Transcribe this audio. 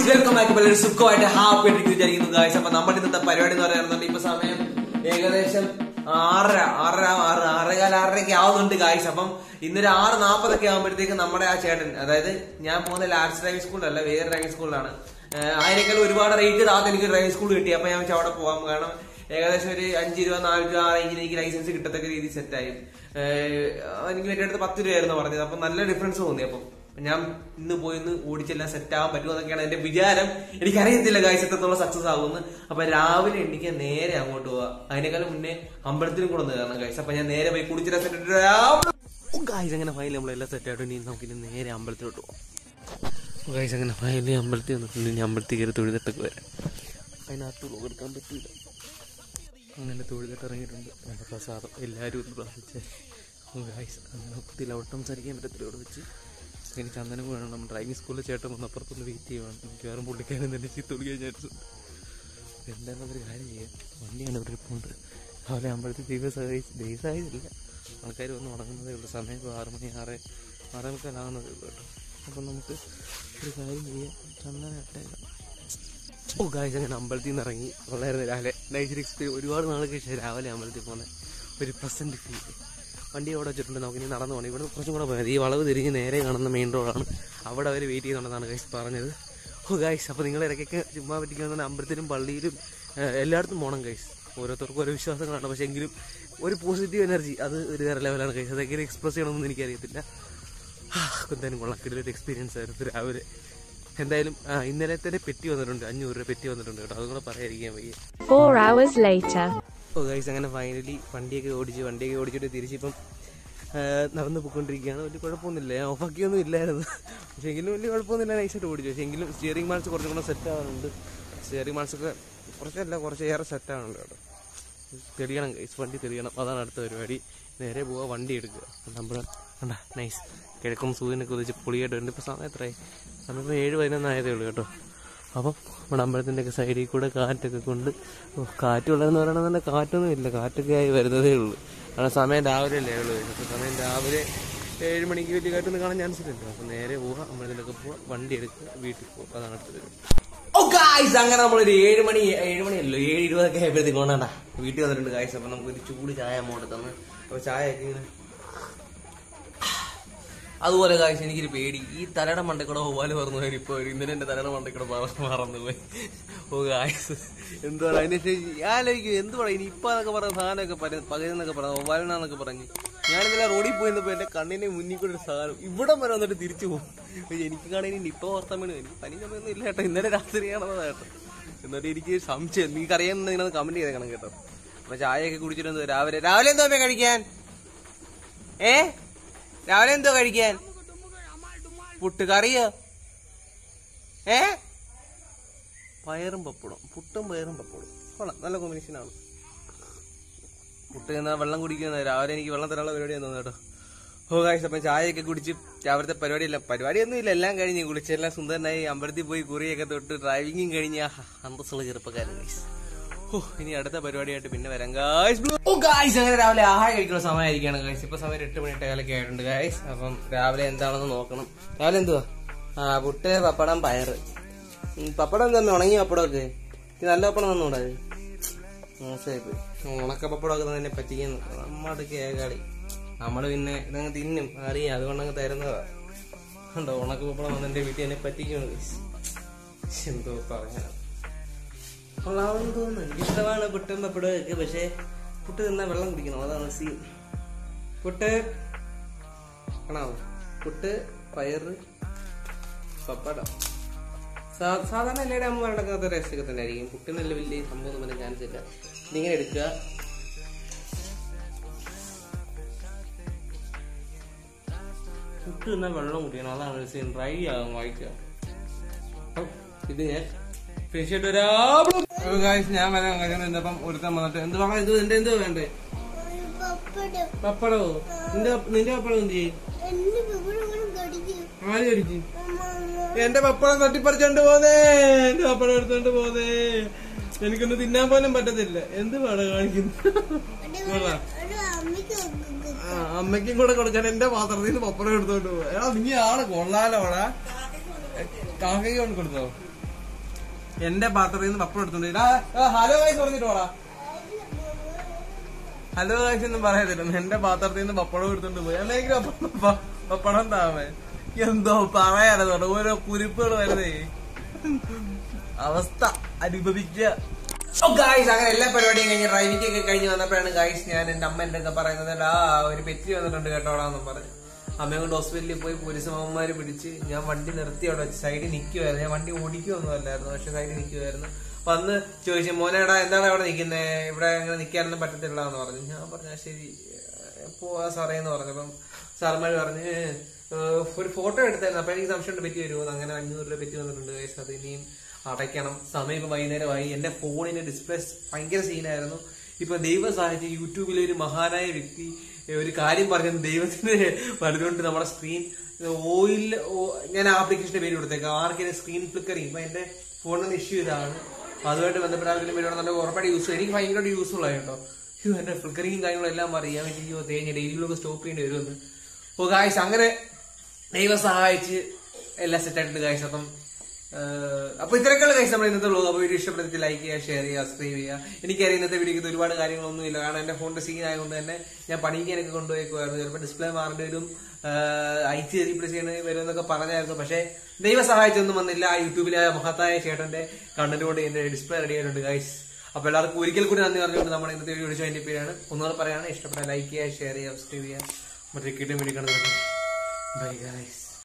Welcome back പലരും സുഖമായിട്ട് happy ആയിട്ട് വിചാരിക്കുന്നു ഗായ്സ് അപ്പൊ നമ്മുടെ ഇന്നത്തെ പരിപാടി എന്ന് പറയുന്നത് ഇപ്പൊ സമയം ഏകദേശം ആറര ആറര ആറ് ആറേകാല ആറരയൊക്കെ ആവുന്നുണ്ട് ഗായ്സ് അപ്പം ഇന്നൊരു ആറ് നാപ്പതൊക്കെ ആകുമ്പോഴത്തേക്ക് നമ്മുടെ ആ ചേട്ടൻ അതായത് ഞാൻ പോകുന്ന ലാർജ് ഡ്രൈവിംഗ് സ്കൂളിലല്ല വേറെ ഡ്രൈവിംഗ് സ്കൂളിലാണ് അതിനേക്കാൾ ഒരുപാട് റേറ്റ് താത്ത എനിക്ക് ഡ്രൈവിംഗ് സ്കൂൾ കിട്ടി അപ്പൊ ഞാൻ വെച്ചാൽ അവിടെ പോകാം കാരണം ഏകദേശം ഒരു അഞ്ച് രൂപ നാല് രൂപ ആ റേഞ്ചിൽ എനിക്ക് ലൈസൻസ് കിട്ടത്തക്ക രീതിയിൽ സെറ്റായി എനിക്ക് എന്റെ അടുത്ത് പത്ത് രൂപയായിരുന്നു പറഞ്ഞത് അപ്പൊ നല്ല ഡിഫറൻസ് തോന്നി അപ്പം ഞാൻ ഇന്ന് പോയി ഒന്ന് ഓടിച്ചെല്ലാം സെറ്റ് ആവാൻ പറ്റുമെന്നൊക്കെയാണ് എന്റെ വിചാരം എനിക്കറിയത്തില്ല ഗായ്സ് എത്രത്തോളം സക്സസ് ആകുമെന്ന് അപ്പൊ രാവിലെ എണ്ണിക്കാൻ നേരെ അങ്ങോട്ട് പോവാ അതിനേക്കാളും മുന്നേ അമ്പലത്തിലും കൂടെ ഒന്ന് കയറണം ഗായ്സ് അപ്പൊ ഞാൻ നേരെ പോയി കുടിച്ചിട്ട് സെറ്റ് ഗായ്സ് അങ്ങനെ ഫൈനൽ നമ്മളെല്ലാം സെറ്റ് ആയിട്ട് ഇനി നമുക്ക് ഇനി നേരെ അമ്പലത്തിലോട്ട് പോവാം ഗായ്സ് അങ്ങനെ ഫൈനലി അമ്പലത്തിൽ വന്നിട്ടുണ്ട് ഇനി അമ്പലത്തിൽ കയറി തൊഴുതിട്ടൊക്കെ വരാം അതിനകത്ത് എടുക്കാൻ പറ്റില്ല അങ്ങനെ തൊഴുതിട്ട് ഇറങ്ങിയിട്ടുണ്ട് നമ്മുടെ പ്രസാദം എല്ലാവരും ഒന്ന് പ്രാർത്ഥിച്ചേ ഗായ്സ് അങ്ങനെ ഒത്തിരി ഔട്ട് സംസാരിക്കാൻ പറ്റത്തില്ല ഇവിടെ വെച്ച് എനിക്ക് ചന്ദനം വേണം നമ്മുടെ ഡ്രൈവിംഗ് സ്കൂളിൽ ചേട്ടൻ വന്ന് അപ്പുറത്തൊന്ന് വെയിറ്റ് ചെയ്യുവാണ് എനിക്ക് വേറെ പുള്ളിക്കാരൻ തന്നെ ചീത്ത വിളിക്കാൻ വിചാരിച്ചിട്ടുണ്ട് എന്താണെന്നൊരു കാര്യം ചെയ്യാം വണ്ടിയാണ് ഇവിടെ ഇപ്പോണ്ട് രാവിലെ ആകുമ്പോഴത്തേക്ക് ദൈവം സഹായിച്ച് ദൈവം സഹായിച്ചില്ല ആൾക്കാർ വന്ന് ഉണങ്ങുന്നതേ ഉള്ളൂ സമയം ഇപ്പോൾ ആറ് മണി ആറ് ആറേ മുക്കാലാകുന്നതേ ഉള്ളൂ കേട്ടോ അപ്പം നമുക്ക് ഒരു കാര്യം ചെയ്യാം ചന്ദനം ഇട്ടേക്കാം ഓ ഗായ്സ് അങ്ങനെ അമ്പലത്തിൽ നിന്ന് ഇറങ്ങി വളരെ രാവിലെ നൈറ്റ് എക്സ്പീരിയൻസ് ഒരുപാട് നാൾക്ക് ശേഷം രാവിലെ അമ്പലത്തിൽ പോകുന്ന ഒരു പ്രസന്റ് ഫീൽ വണ്ടി അവിടെ വെച്ചിട്ടുണ്ട് നമുക്ക് ഇനി നടന്നു പോകണം ഇവിടെ കുറച്ചും കൂടെ പോയത് ഈ വളവ് തിരിഞ്ഞ് നേരെ കാണുന്ന മെയിൻ റോഡാണ് അവിടെ അവർ വെയിറ്റ് ചെയ്യുന്നുണ്ടെന്നാണ് ഗൈസ് പറഞ്ഞത് ഓ ഗൈസ് അപ്പോൾ നിങ്ങൾ ഇടയ്ക്കൊക്കെ ചുമ്മാ പറ്റിക്കുന്ന അമ്പലത്തിലും പള്ളിയിലും ഏഹ്, എല്ലായിടത്തും പോകണം ഗൈസ് ഓരോരുത്തർക്കും ഓരോ വിശ്വാസങ്ങളാണ് പക്ഷേ എങ്കിലും ഒരു പോസിറ്റീവ് എനർജി അത് ഒരു വേറെ ലെവലാണ് ഗൈസ് അതെങ്ങനെ എക്സ്പ്രസ് ചെയ്യണമെന്ന് എനിക്കറിയത്തില്ല എന്തായാലും കൊള്ളാം കിടലൊരു എക്സ്പീരിയൻസ് ആയിരുന്നു രാവിലെ എന്തായാലും ആ, ഇന്നലെ തന്നെ പെറ്റി വന്നിട്ടുണ്ട് അഞ്ഞൂറ് രൂപ പെറ്റി വന്നിട്ടുണ്ട് കേട്ടോ അതും കൂടെ പറയാതിരിക്കാൻ വയ്യ Four hours later. ഓ ഗൈസ് അങ്ങനെ ഫൈനലി വണ്ടിയൊക്കെ ഓടിച്ച് വണ്ടിയൊക്കെ ഓടിച്ചിട്ട് തിരിച്ചിപ്പം ആ, നടന്ന് പോയിക്കൊണ്ടിരിക്കുകയാണ് വലിയ കുഴപ്പമൊന്നുമില്ല ഞാൻ ഓഫാക്കിയൊന്നും ഇല്ലായിരുന്നു പക്ഷേ എങ്കിലും വലിയ കുഴപ്പമൊന്നുമില്ല നൈസായിട്ട് ഓടിച്ചു പക്ഷേ എങ്കിലും സ്റ്റിയറിംഗ് മാർച്ച് കുറച്ചും കൂടെ സെറ്റ് ആവാനുണ്ട് സ്റ്റിയറിംഗ് മാർച്ചൊക്കെ കുറച്ചല്ല കുറച്ച് ഏറെ സെറ്റ് ആവുന്നുണ്ട് കേട്ടോ തെളിയണം ഗൈസ് വണ്ടി തെളിയണം അതാണ് അടുത്ത പരിപാടി നേരെ പോവാ വണ്ടി എടുക്കുക നമ്മൾ കണ്ട നൈസ് കിഴക്കും സൂര്യനൊക്കെ ഉദിച്ച് പൊളിയായിട്ട് വരുന്നുണ്ട് ഇപ്പോൾ സമയം എത്രയായി സമയം ഇപ്പോൾ ഏഴ് പതിനൊന്നായതേ ഉള്ളൂ കേട്ടോ അപ്പം നമ്മുടെ അമ്പലത്തിൻ്റെ ഒക്കെ സൈഡിൽ കൂടെ കാറ്റൊക്കെ കൊണ്ട് ഓ, കാറ്റുള്ളതെന്ന് പറയണത് തന്നെ കാറ്റൊന്നും ഇല്ല കാറ്റൊക്കെ ആയി വരുന്നതേ ഉള്ളൂ കാരണം സമയം രാവിലെ അല്ലേ ഉള്ളൂ അപ്പോൾ സമയം രാവിലെ ഏഴ് മണിക്ക് വലിയ കാറ്റൊന്നും കാണാൻ ചാൻസ് ഇല്ലല്ലോ അപ്പോൾ നേരെ പോവാം അമ്പലത്തിലൊക്കെ പോവാം വണ്ടി എടുക്കുക വീട്ടിൽ പോകും അതാണ് അടുത്തത് ഓ ഗായ്സ് അങ്ങനെ നമ്മളൊരു ഏഴ് മണി ഏഴ് മണിയല്ലോ ഏഴ് ഇരുപതൊക്കെ ആയപ്പോഴത്തേക്ക് കൊണ്ടാ വീട്ടിൽ വന്നിട്ടുണ്ട് ഗായ്സ് അപ്പൊ നമുക്ക് ഒരു ചൂട് ചായ അങ്ങോട്ട് തന്ന് അപ്പൊ ചായ ഒക്കെ ഇങ്ങനെ അതുപോലെ കാഴ്ച എനിക്കൊരു പേടി ഈ തലയുടെ മണ്ടക്കൂടെ ഒവാല് പറഞ്ഞു പോയി ഇപ്പൊ ഇന്നലെ എന്റെ തലയുടെ മണ്ടക്കൂടെ മറന്നു പോയി ഓ കാഴ്ച എന്തുവാണ് അതിന് ശേഷം ഞാൻ ആലോചിക്കും എന്തുവാണ് ഇനി ഇപ്പൊ അതൊക്കെ പറഞ്ഞ സാധനമൊക്കെ പറ പകരുന്നൊക്കെ പറഞ്ഞു ഒവാലെന്നാന്നൊക്കെ പറഞ്ഞ് ഞാനിന്നലെ റോഡിൽ പോയിരുന്നപ്പോ എന്റെ കണ്ണിന്റെ മുന്നിൽ കൂടെ ഒരു സാധനം ഇവിടം വരെ വന്നിട്ട് തിരിച്ചു പോകും പക്ഷെ എനിക്ക് കാണാൻ ഇപ്പൊ ഓർത്താൻ വേണ്ടി എനിക്ക് പനി സമയമൊന്നും ഇല്ല കേട്ടോ ഇന്നലെ രാത്രിയാണെന്ന് കേട്ടോ എന്നിട്ട് എനിക്ക് സംശയം നിങ്ങൾക്ക് അറിയാമെന്ന് നിങ്ങൾ കമന്റ് ചെയ്തേക്കണം കേട്ടോ അപ്പൊ ചായയൊക്കെ കുടിച്ചിട്ട് രാവിലെ രാവിലെ എന്തോ അമ്മേ കഴിക്കാൻ ഏ രാവിലെ എന്തോ കഴിക്കാൻ പുട്ട് കറിയോ ഏ പയറും പപ്പടം പുട്ടും പയറും പപ്പടം കൊള്ളാം നല്ല കോമ്പിനേഷനാണ് പുട്ട് എന്നാ വെള്ളം കുടിക്കുന്നത് രാവിലെ എനിക്ക് വെള്ളം തരാനുള്ള പരിപാടിയാണ് തോന്നുന്നു കേട്ടോ ഓ കാഴ്ച അപ്പം ചായയൊക്കെ കുടിച്ച് രാവിലത്തെ പരിപാടിയില്ല പരിപാടിയൊന്നും ഇല്ല എല്ലാം കഴിഞ്ഞ് കുളിച്ചെല്ലാം സുന്ദരനായി അമ്പലത്തിൽ പോയി കുറിയൊക്കെ തൊട്ട് ഡ്രൈവിങ്ങും കഴിഞ്ഞ് ആഹാ, അന്തസ്സുള്ള ചെറുപ്പക്കാരൻ ഗൈസ് ഓ ഇനി അടുത്ത പരിപാടിയായിട്ട് പിന്നെ വരാം ഗായ്സ് ഓ ഗായ്സ് അങ്ങനെ രാവിലെ ആഹാരം കഴിക്കുന്ന സമയമായിരിക്കാണ് ഗായ്സ് ഇപ്പൊ സമയം എട്ട് മണി എട്ടേകാലൊക്കെ ആയിട്ടുണ്ട് ഗായ്സ് അപ്പം രാവിലെ എന്താണെന്ന് നോക്കണം രാവിലെ എന്തുവാ ആ പുട്ട് പപ്പടം പയറ് ഉം, പപ്പടം തന്നെ ഉണങ്ങിയ പപ്പടമൊക്കെ ഇത് നല്ല പപ്പടം തന്നൂടാ ഇത് മോശമായിപ്പോയി ഉണക്ക പപ്പടമൊക്കെ തന്നെ പറ്റിക്കുന്നു നമ്മടൊക്കെ ഏകാളി നമ്മള് പിന്നെ ഇതങ്ങ് തിന്നും അറിയാം അതുകൊണ്ടങ്ങ് തരുന്നതാ ഉണ്ടോ ഉണക്ക പപ്പടം വന്ന് എന്റെ വീട്ടിൽ എന്നെ പറ്റിക്കുന്നു guys. എന്തോ പറയാനാ കൊള്ളാമെന്ന് തോന്നുന്നു എനിക്കിഷ്ടമാണ് പുട്ടും പപ്പടവും ഒക്കെ പക്ഷേ പുട്ട് തിന്നാൽ വെള്ളം കുടിക്കണം അതാണ് സീൻ പുട്ട് കാണാവോ പുട്ട് പയറ് പപ്പടം സാ- സാധാരണ എല്ലാവരുടെ അമ്മ നടക്കാത്ത രസമൊക്കെ തന്നെ ആയിരിക്കും പുട്ടിനല്ല വലിയ സംഭവം ഒന്നും പറയാൻ ചാൻസ് ഇല്ല ഇതിങ്ങനെ എടുക്കുക പുട്ട് തിന്നാൽ വെള്ളം കുടിക്കണം അതാണ് സീൻ ഡ്രൈ ആകും വായിക്കുക അപ്പൊ ഇത് ഞാൻ ഫിനിഷ് ചെയ്തിട്ട് വരാം ഗായ്സ് ഞാൻ വരാൻ കഴിയുന്നുണ്ട് അപ്പം ഒരുത്തൻ വന്നിട്ട് എന്ത് പറയാ ഇത് എന്റെ എന്തോ വേണ്ടേ പപ്പടം പപ്പടോ നിന്റെ നിന്റെ പപ്പടം എന്ത് ചെയ്യും എന്റെ പപ്പടം കടിക്കും ആര് കടിക്കും എന്റെ പപ്പടം തട്ടിപ്പറിച്ചോണ്ട് പോന്നേ എന്റെ പപ്പടം എടുത്തോണ്ട് പോന്നേ എനിക്കൊന്ന് തിന്നാൻ പോലും പറ്റത്തില്ല എന്ത് പാടാ കാണിക്കുന്നു കൊള്ളാം. അത് അമ്മയ്ക്ക് ആ, അമ്മയ്ക്കും കൂടെ കൊടുക്കാൻ എന്റെ പാത്രത്തിൽ നിന്ന് പപ്പടം എടുത്തോണ്ട് പോവാ എടാ നീ ആള് കൊള്ളാലോടാ കാക്കയ്ക്ക് കൊണ്ട് കൊടുത്തോ എന്റെ പാത്രത്തിൽ നിന്ന് പപ്പടം എടുത്തോണ്ട് ഇടാ ഹലോ ഗൈസ് പറഞ്ഞിട്ട് പോടാ ഹലോ ഗൈസ് ഒന്നും പറയത്തില്ല എന്റെ പാത്രത്തിൽ നിന്ന് പപ്പടം എടുത്തോണ്ട് പോയി അല്ലെങ്കിൽ പപ്പ- പപ്പടം താമേ എന്തോ പറയാനോ ഓരോ കുരിപ്പുകൾ വരുന്നേ അവസ്ഥ അനുഭവിക്കുക ഗായ്സ് അങ്ങനെ എല്ലാ പരിപാടിയും കഴിഞ്ഞ് ഡ്രൈവിംഗ് ഒക്കെ കഴിഞ്ഞ് വന്നപ്പോഴാണ് ഗായ്സ് ഞാൻ എന്റെ അമ്മ എന്റെ പറയുന്നത് ആ ഒരു പെറ്റി വന്നിട്ടുണ്ട് കേട്ടോടാന്നും പറഞ്ഞു അമ്മയെ കൊണ്ട് ഹോസ്പിറ്റലിൽ പോയി പോലീസ് മാമന്മാര് പിടിച്ച് ഞാൻ വണ്ടി നിർത്തി അവിടെ വെച്ച് സൈഡിൽ നിൽക്കുമായിരുന്നു ഞാൻ വണ്ടി ഓടിക്കുമൊന്നും അല്ലായിരുന്നു പക്ഷെ സൈഡിൽ നിൽക്കുമായിരുന്നു വന്ന് ചോദിച്ചു മോനേടാ എന്താണ് അവിടെ നിൽക്കുന്നത് ഇവിടെ അങ്ങനെ നിൽക്കാനൊന്നും പറ്റത്തില്ല എന്ന് പറഞ്ഞു ഞാൻ പറഞ്ഞു "ആ, ശരി ഏഹ്, പോവാ സാറേ എന്ന് പറഞ്ഞപ്പം സാറന്മാര് പറഞ്ഞ് ഏഹ്, ഒരു ഫോട്ടോ എടുത്തായിരുന്നു അപ്പൊ എനിക്ക് സംശയം പറ്റി വരുമോ അങ്ങനെ അഞ്ഞൂറ് രൂപ പറ്റി വന്നിട്ടുണ്ട് guys. അത് ഇനിയും അടയ്ക്കണം സമയം ഇപ്പൊ വൈകുന്നേരമായി എന്റെ ഫോണിന്റെ ഡിസ്പ്ലേ ഭയങ്കര സീനായിരുന്നു ഇപ്പൊ ദൈവം സഹായിച്ച് യൂട്യൂബിലെ ഒരു മഹാനായ വ്യക്തി ഏഹ്, ഒരു കാര്യം പറഞ്ഞത് ദൈവത്തിന് വലുതുകൊണ്ട് നമ്മുടെ സ്ക്രീൻ ഓയിൽ ഞാൻ ആപ്ലിക്കേഷന്റെ പേര് കൊടുത്തേക്കാം ആർക്കെങ്കിലും സ്ക്രീൻ ഫ്ലിക്കറിങ് ഇപ്പൊ എന്റെ ഫോണിന് ഇഷ്യൂ ഇതാണ് അപ്പൊ അതുമായിട്ട് ബന്ധപ്പെട്ട ആർക്കെങ്കിലും വരുവാണെങ്കിൽ നല്ല ഉറപ്പായിട്ട് യൂസ് എനിക്ക് ഭയങ്കരമായിട്ട് യൂസ്ഫുൾ ആയി കേട്ടോ അയ്യോ എന്റെ ഫ്ലിക്കറിങ്ങും കാര്യങ്ങളും എല്ലാം അറിയാൻ വേണ്ടി അയ്യോ തേഞ്ഞ ഡെയിലിയിലൊക്കെ സ്റ്റോപ്പ് ചെയ്യേണ്ടി വരുമെന്ന് ഓ ഗായ്സ് അങ്ങനെ ദൈവം സഹായിച്ച് എല്ലാം സെറ്റ് ആയിട്ടുണ്ട് ഗായ്സ് അപ്പം ഏഹ്, അപ്പൊ ഇത്രയൊക്കെയുള്ള ഗൈസ് നമ്മൾ ഇന്നത്തെ വ്ലോഗ് അപ്പൊ വീഡിയോ ഇഷ്ടപ്പെടുത്തി ലൈക്ക് ചെയ്യുക ഷെയർ ചെയ്യുക സബ്സ്ക്രൈബ് ചെയ്യുക എനിക്കറിയാം ഇന്നത്തെ വീഡിയോക്ക് ഒരുപാട് കാര്യങ്ങളൊന്നുമില്ല കാരണം എന്റെ ഫോണിന്റെ സീൻ ആയതുകൊണ്ട് തന്നെ ഞാൻ പണിക്കാനൊക്കെ കൊണ്ടുപോയിക്കുമായിരുന്നു ചിലപ്പോൾ ഡിസ്പ്ലേ മാറേണ്ടി വരും ഐ ടി റീപ്ലേസ് ചെയ്യണ വരും എന്നൊക്കെ പറഞ്ഞായിരുന്നു പക്ഷേ ദൈവം സഹായിച്ചൊന്നും വന്നില്ല ആ യൂട്യൂബിലെ ആ മഹത്തായ ചേട്ടന്റെ കണ്ടന്റ് കൊണ്ട് എന്റെ ഡിസ്പ്ലേ റെഡി ആയിട്ടുണ്ട് ഗൈസ് അപ്പൊ എല്ലാവർക്കും ഒരിക്കൽ കൂടി നന്ദി പറഞ്ഞുകൊണ്ട് നമ്മുടെ ഇന്നത്തെ വീഡിയോ വിളിച്ചു അതിന്റെ പേരാണ് ഒന്നുകൂടെ പറയാണ് ഇഷ്ടപ്പെട്ട ലൈക്ക് ചെയ്യുക ഷെയർ ചെയ്യുക സബ്സ്ക്രൈബ് ചെയ്യുക മറ്റേ കിട്ടും വീഡിയോ കാണുന്നത് ബൈ ഗൈസ്